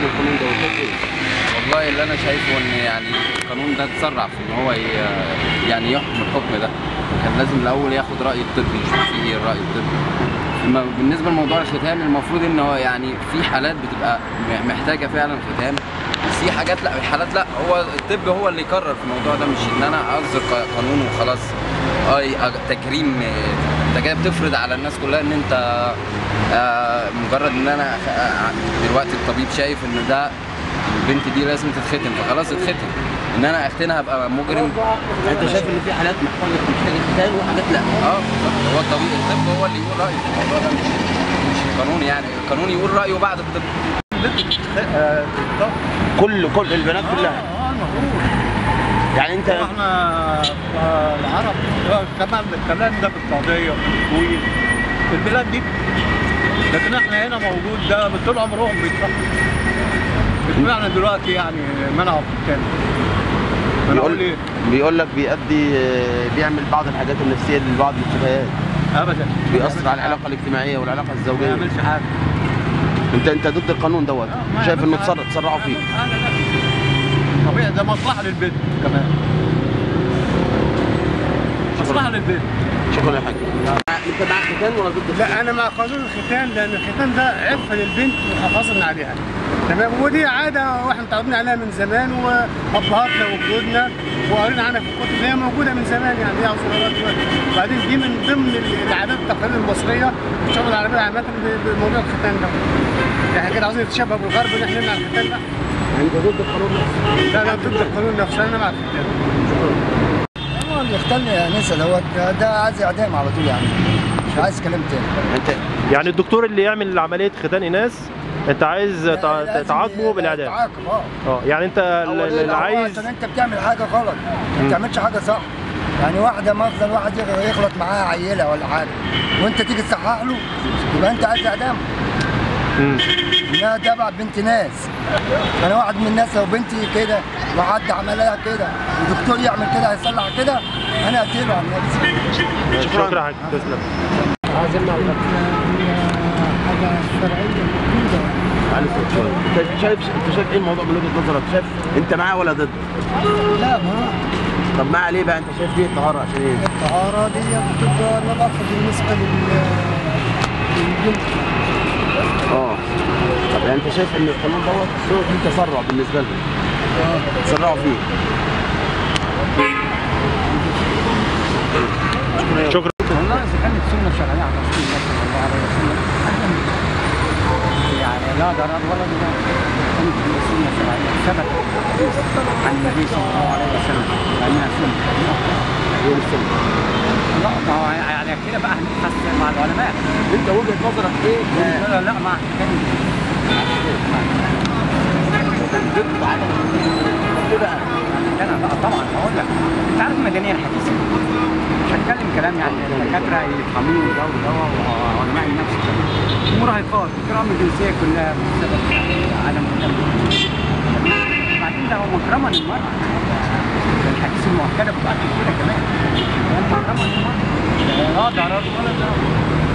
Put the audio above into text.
من القانون ده وشايف ايه؟ والله اللي انا شايفه ان يعني القانون ده اتسرع في ان هو ي- يعني يحكم الحكم ده كان لازم الاول ياخد راي الطبي يشوف فيه ايه الراي الطبي أما بالنسبه لموضوع الختان المفروض ان هو يعني في حالات بتبقى م- محتاجه فعلا ختان بس في حاجات لا حالات لا هو الطب هو اللي يقرر في الموضوع ده مش ان انا اصدر ق- قانون وخلاص اه أج- تكريم آه، انت جاي بتفرض على الناس كلها ان انت آه، مجرد ان انا آه، دلوقتي الطبيب شايف ان ده البنت دي لازم تتختم فخلاص تتختم ان انا اختنها ابقى مجرم انت شايف ان في حالات محتاجه محتاجه ختان وحاجات لا اه بالظبط. هو الطبيب الطب هو اللي يقول رايه في الموضوع ده مش مش القانون يعني القانون يقول رايه بعد الطب كل كل البنات كلها اه المفروض يعني انت احنا آه، العرب آه، كمان الكلام ده بالقضيه طويل في البلاد دي لكن احنا هنا موجود ده طول عمرهم بيتفقوا اشمعنى دلوقتي يعني منعوا الختان انا اقول بيقول ايه بيقول لك بيأدي آه، بيعمل بعض الحاجات النفسيه لبعض الشبهات ابدا بيأثر على العلاقه الاجتماعيه والعلاقه ما الزوجيه يعملش حاجه انت انت ضد القانون دوت ما شايف انه يعملش تسر- حاجة. تسرعوا فيه أنا لا. طبيعي ده مصلحه للبنت كمان مصلحه للبنت شكرا يا حاج انت مع ختان ولا ضد لا انا مع قانون الختان لان الختان ده عفه للبنت وحفاظا عليها تمام ودي عاده واحنا متعودين عليها من زمان وابهاتنا وجدودنا وقرينا عنها في الكتب اللي هي موجوده من زمان يعني دي عصورات وبعدين دي من ضمن العادات والتقاليد المصريه الشعوب العربيه عامه بموضوع الختان ده احنا كده عاوزين نتشبه بالغرب ان احنا نمنع الختان ده يعني انت ضد القانون نفسه لا لا ضد القانون نفسه انا مع الختان هو اللي اختلني يا نسا دوت ده- ده عايز اعدام على طول يعني مش عايز كلام تاني انت يعني الدكتور اللي يعمل عمليه ختان اناث انت عايز تع- لازم تعاقبه بالاعدام تعاقب اه اه يعني انت هو ال- ليه؟ اللي هو عايز عشان انت بتعمل حاجه غلط ما بتعملش حاجه صح يعني واحده مثلا واحد يغ- يغلط معاها عيله ولا حاجه وانت تيجي تصحح له يبقى انت عايز اعدام مم. انها تبع بنت ناس انا واحد من الناس لو بنتي كده وحد عملها كده ودكتور يعمل كده هيصلح كده انا اقتله عن نفسي شكراً. شكرا حاج تسلم حاجه شرعيه معلش شوية. انت شايف انت شايف ايه الموضوع من وجهه نظرك شايف انت معاه ولا ضد لا ما طب معاه ليه بقى انت شايف ليه الطهاره عشان ايه الطهارة دي بتبقى نظافة بالنسبة لل للبنت اه طب يعني انت شايف ان القانون دوت صوره فيه تسرع بالنسبه لهم تسرعوا فيه شكرا والله اذا كانت سنه شرعيه على رسول الله صلى الله عليه وسلم يعني لا ضرر ولا ضرار كانت هي سنه شرعيه ثبت الحديث عن النبي صلى الله عليه وسلم بانها سنه هي السنه لا ما هو يعني كده بقى هنبحث مع العلماء انت وجهه نظرك ايه لا لا مع ضد عدم ليه بقى انا بقى طبعا هقول لك انت عارف المدنيه الحديثه مش هتكلم كلام يعني الدكاتره يفهموه ده وده وعلماء النفس المراهقات الكرام الجنسيه كلها بسبب عدم اهتمام بعدين ده هو مكرما للمراه الحديث المؤكده بتاعت كده كمان هو مكرما للمراه لا ضرر ولا ضرر